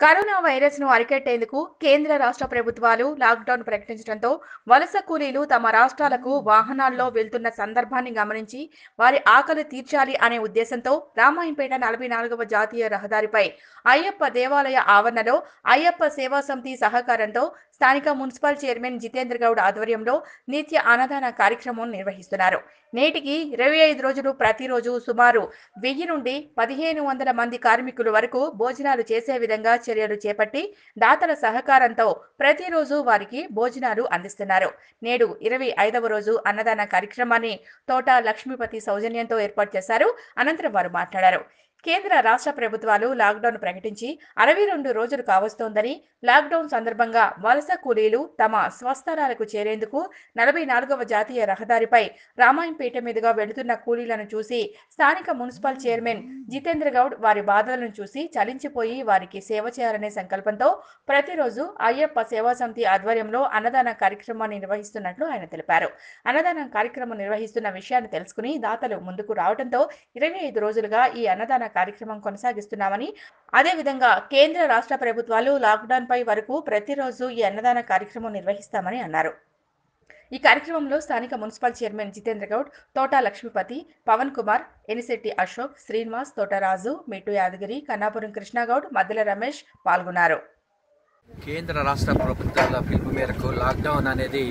corona virus ను అరికట్టేందుకు కేంద్ర రాష్ట్ర ప్రభుత్వాలు లాక్డౌన్ ప్రకటించడంతో వలస కూలీలు తమ రాష్ట్రాలకు వాహనాల్లో వెళ్తున్న సందర్భాన్ని గమనించి వారి ఆకలి తీర్చాలి అనే ఉద్దేశంతో రామాయంపేట నలభై నాలుగవ జాతీయ రహదారిపై అయ్యప్ప దేవాలయ ఆవరణలో అయ్యప్ప సేవా సమితి సహకారంతో స్థానిక మున్సిపల్ చైర్మన్ జితేంద్ర గౌడ్ ఆధ్వర్యంలో నిత్య అన్నదాన కార్యక్రమం నిర్వహిస్తున్నారు నేటికి ఇరవై ఐదు రోజులు ప్రతిరోజు సుమారు వెయ్యి నుండి పదిహేను వందల మంది కార్మికుల వరకు భోజనాలు చేసే విధంగా చర్యలు చేపట్టి దాతల సహకారంతో ప్రతిరోజు వారికి భోజనాలు అందిస్తున్నారు నేడు ఇరవై ఐదవ రోజు అన్నదాన కార్యక్రమాన్ని తోట లక్ష్మీపతి సౌజన్యంతో ఏర్పాటు చేశారు అనంతరం వారు మాట్లాడారు కేంద్ర రాష్ట్ర ప్రభుత్వాలు లాక్డౌన్ ప్రకటించి అరవై రెండు రోజులు కావస్తోందని లాక్డౌన్ సందర్భంగా వలస కూలీలు తమ స్వస్థలాలకు చేరేందుకు నలభై నాలుగవ జాతీయ రహదారిపై రామాయంపేట మీదుగా వెళుతున్న కూలీలను చూసి స్థానిక మున్సిపల్ చైర్మన్ జితేంద్ర గౌడ్ వారి బాధలను చూసి చలించిపోయి వారికి సేవ చేయాలనే సంకల్పంతో ప్రతిరోజు అయ్యప్ప సేవా సమితి ఆధ్వర్యంలో అన్నదాన కార్యక్రమాన్ని నిర్వహిస్తున్నట్లు ఆయన తెలిపారు అన్నదానం కార్యక్రమం నిర్వహిస్తున్న విషయాన్ని తెలుసుకుని దాతలు ముందుకు రావడంతో ఇరవై ఐదు రోజులుగా ఈ అన్నదాన కార్యక్రమం కొనసాగిస్తున్నామని అదేవిధంగా కేంద్ర రాష్ట్ర ప్రభుత్వాలు లాక్డౌన్ పై వరకు ప్రతిరోజు ఈ అన్నదాన కార్యక్రమం నిర్వహిస్తామని అన్నారు ఈ కార్యక్రమంలో స్థానిక మున్సిపల్ చైర్మన్ జితేంద్ర గౌడ్ తోట లక్ష్మీపతి పవన్ కుమార్ ఎనిశెట్టి అశోక్ శ్రీనివాస్ తోటరాజు మెట్టు యాదగిరి కన్నాపురం కృష్ణగౌడ్ మద్దెల రమేష్ పాల్గొన్నారు కేంద్ర రాష్ట్ర ప్రభుత్వాల పిలుపు మేరకు లాక్డౌన్ అనేది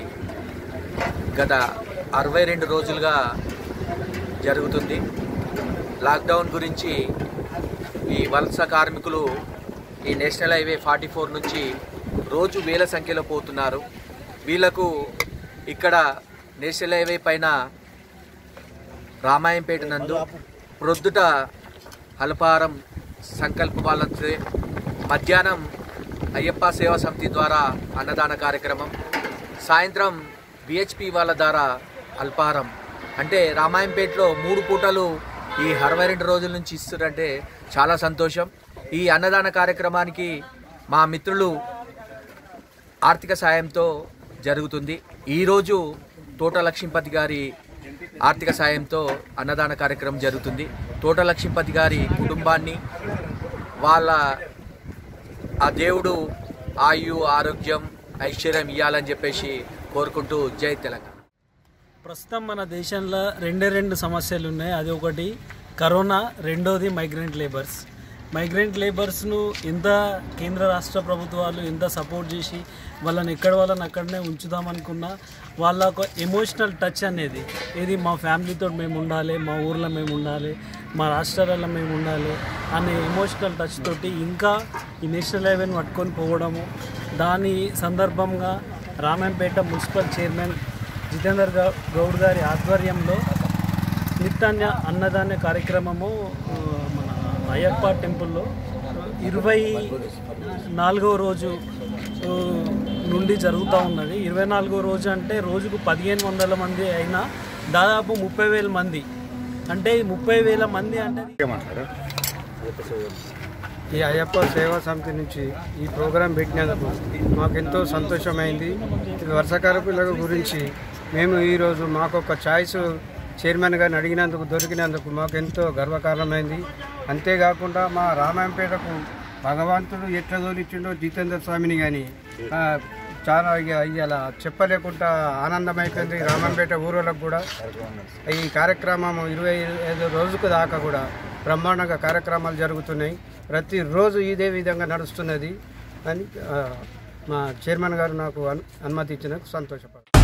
గత అరవై రెండు రోజులుగా జరుగుతుంది లాక్డౌన్ గురించి ఈ వలస కార్మికులు ఈ నేషనల్ హైవే ఫార్టీ ఫోర్ నుంచి రోజు వేల సంఖ్యలో పోతున్నారు వీళ్ళకు ఇక్కడ నేషనల్ హైవే పైన రామాయంపేట నందు ప్రొద్దుట అల్పారం సంకల్ప వాళ్ళతో మధ్యాహ్నం అయ్యప్ప సేవా సమితి ద్వారా అన్నదాన కార్యక్రమం సాయంత్రం బిహెచ్పి వాళ్ళ ద్వారా అల్పాహారం అంటే రామాయంపేటలో మూడు పూటలు ఈ అరవై రెండు రోజుల నుంచి ఇస్తున్నారంటే చాలా సంతోషం ఈ అన్నదాన కార్యక్రమానికి మా మిత్రులు ఆర్థిక సాయంతో జరుగుతుంది ఈరోజు తోట లక్ష్మీపతి గారి ఆర్థిక సాయంతో అన్నదాన కార్యక్రమం జరుగుతుంది తోట లక్ష్మీపతి గారి కుటుంబాన్ని వాళ్ళ ఆ దేవుడు ఆయు ఆరోగ్యం ఐశ్వర్యం ఇవ్వాలని చెప్పేసి కోరుకుంటూ జై తెలంగాణ ప్రస్తుతం మన దేశంలో రెండే రెండు సమస్యలు ఉన్నాయి అది ఒకటి కరోనా రెండోది మైగ్రెంట్ లేబర్స్ మైగ్రెంట్ లేబర్స్ను ఎంత కేంద్ర రాష్ట్ర ప్రభుత్వాలు ఎంత సపోర్ట్ చేసి వాళ్ళని ఎక్కడ వాళ్ళని అక్కడనే ఉంచుదామనుకున్నా వాళ్ళ ఒక ఎమోషనల్ టచ్ అనేది ఇది మా ఫ్యామిలీతో మేము ఉండాలి మా ఊర్లో మేము ఉండాలి మా రాష్ట్రాలలో మేము ఉండాలి అనే ఎమోషనల్ టచ్ తోటి ఇంకా ఈ నేషనల్ హైవేని పట్టుకొని పోవడము దాని సందర్భంగా రామాయంపేట మున్సిపల్ చైర్మన్ జితేందర్ గౌ- గౌడ్ గారి ఆధ్వర్యంలో నిత్యాన్య అన్నదాన కార్యక్రమము ఆ, మన అయ్యప్ప టెంపుల్లో ఇరవై నాలుగవ రోజు ఆ, నుండి జరుగుతూ ఉన్నది ఇరవై నాలుగో రోజు అంటే రోజుకు పదిహేను వందల మంది అయినా దాదాపు ముప్పై వేల మంది అంటే ఈ ముప్పై వేల మంది అంటే ఈ అయ్యప్ప సేవా సమితి నుంచి ఈ ప్రోగ్రాం పెట్టినందుకు మాకెంతో సంతోషమైంది ఈ వర్షాకాల పిల్లల గురించి మేము ఈరోజు మాకు ఒక ఛాయిస్ చైర్మన్ గారిని అడిగినందుకు దొరికినందుకు మాకెంతో గర్వకారణమైంది అంతేకాకుండా మా రామాయంపేటకు భగవంతుడు ఎట్లా తోలిచ్చిండో జితేందర్ స్వామిని కానీ చాలా ఇక ఇవాళ చెప్పలేకుండా ఆనందమైపోయింది రామంపేట ఊరోళ్ళకు కూడా ఈ కార్యక్రమం ఇరవై ఐదు రోజుకు దాకా కూడా బ్రహ్మాండంగా కార్యక్రమాలు జరుగుతున్నాయి ప్రతిరోజు ఇదే విధంగా నడుస్తున్నది అని ఆ, మా చైర్మన్ గారు నాకు అను అనుమతి ఇచ్చినందుకు సంతోషపడు